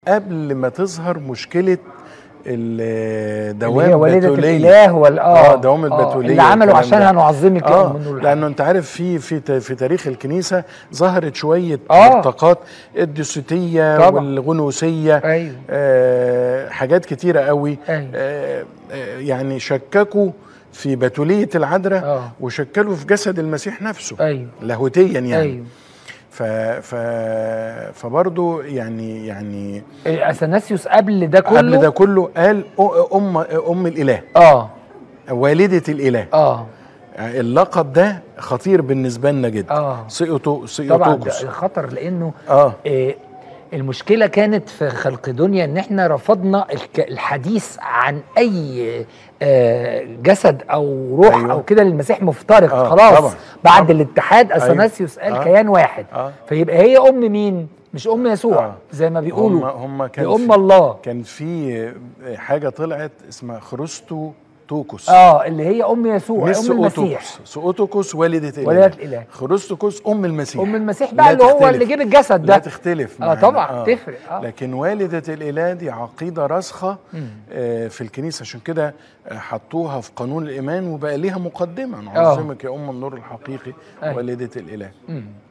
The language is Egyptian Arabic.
قبل ما تظهر مشكله ال- اللي دوام هي والدة بتولية. الاله وال اه دوام البتوليه اللي عملوا والكلام عشانها ده. نعظمك يا اه ام النور لانه انت عارف في في ت- في تاريخ الكنيسه ظهرت شويه آه. مرتقات الديوسيتيه طبعا. والغنوسيه ايوه آه حاجات كتيره قوي أيوة. آه آه يعني شككوا في بتوليه العذراء آه. وشكلوا في جسد المسيح نفسه ايوه لاهوتيا يعني ايوه ف ف فبرضه يعني يعني اثناسيوس قبل ده كله قبل ده كله قال أ- ام ام الاله اه والده الاله اه اللقب ده خطير بالنسبه لنا جدا اه سيوتو طبعا سيوتوكوس ده خطر لانه اه آه المشكله كانت في خلق دنيا ان احنا رفضنا الك- الحديث عن اي آه جسد او روح أيوة. او كده للمسيح مفترق آه، خلاص طبعا. بعد طبعا. الاتحاد اثناسيوس قال آه. كيان واحد آه. فيبقى هي ام مين مش ام يسوع آه. زي ما هم بيقولوا هم كان دي ام في- الله كان في حاجه طلعت اسمها خروستو توكوس اه اللي هي ام يسوع مش ام المسيح سؤوتوكوس سؤوتوكوس والدة الإله والدة الإله. خروستوكوس أم المسيح ام المسيح لا بقى اللي هو تختلف. اللي جيب الجسد ده لا تختلف اه معانا. طبعا تفرق اه لكن والدة الإله دي عقيدة راسخة آه في الكنيسة عشان كده آه، حطوها في قانون الإيمان وبقى ليها مقدمة نعظمك يا أم النور الحقيقي أيوة. والدة الإله مم.